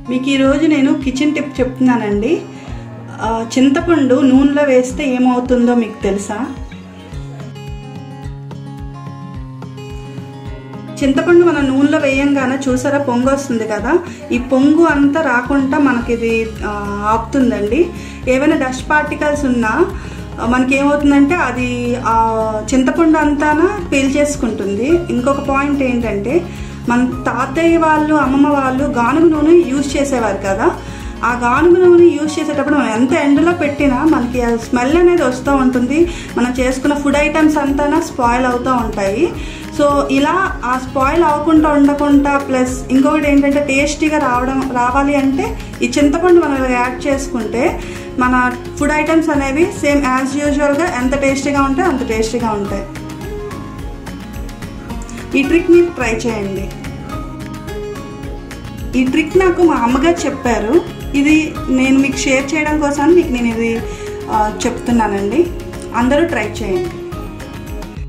మీకు ఈరోజు నేను కిచెన్ టిప్ చెప్తున్నానండి ఆ, చింతపండు నూనెలో వేస్తే ఏమవుతుందో మీకు తెలుసా చింతపండు మనం నూనెలో వేయంగానే చూసారా పొంగు వస్తుంది కదా ఈ పొంగు అంతా రాకుండా మనకి ఇది ఆ, ఆపుతుందండి ఏమైనా డస్ట్ పార్టికల్స్ ఉన్నా ఆ, మనకి ఏమవుతుందంటే అది ఆ చింతపండు అంతాన పీల్చేసుకుంటుంది ఇంకొక పాయింట్ ఏంటంటే మన తాతయ్య వాళ్ళు అమ్మమ్మ వాళ్ళు గానుగ నూనె యూజ్ చేసేవారు కదా ఆ గానుగ నూనె యూజ్ చేసేటప్పుడు మనం ఎంత ఎండలో పెట్టినా మనకి ఆ స్మెల్ అనేది వస్తూ ఉంటుంది మనం చేసుకున్న ఫుడ్ ఐటమ్స్ అంతా స్పాయిల్ అవుతూ ఉంటాయి సో ఇలా ఆ స్పాయిల్ అవ్వకుండా ఉండకుండా ప్లస్ ఇంకొకటి ఏంటంటే టేస్టీగా రావడం రావాలి అంటే ఈ చింతపండు మనం ఇలా యాడ్ చేసుకుంటే మన ఫుడ్ ఐటమ్స్ అనేవి సేమ్ యాజ్ యూజువల్గా ఎంత టేస్టీగా ఉంటాయి అంత టేస్టీగా ఉంటాయి ఈ ట్రిక్ మీరు ట్రై చేయండి ఈ ట్రిక్ నాకు మా అమ్మగారు చెప్పారు ఇది నేను మీకు షేర్ చేయడం కోసం మీకు నేను ఇది ఆ, చెప్తున్నానండి అందరూ ట్రై చేయండి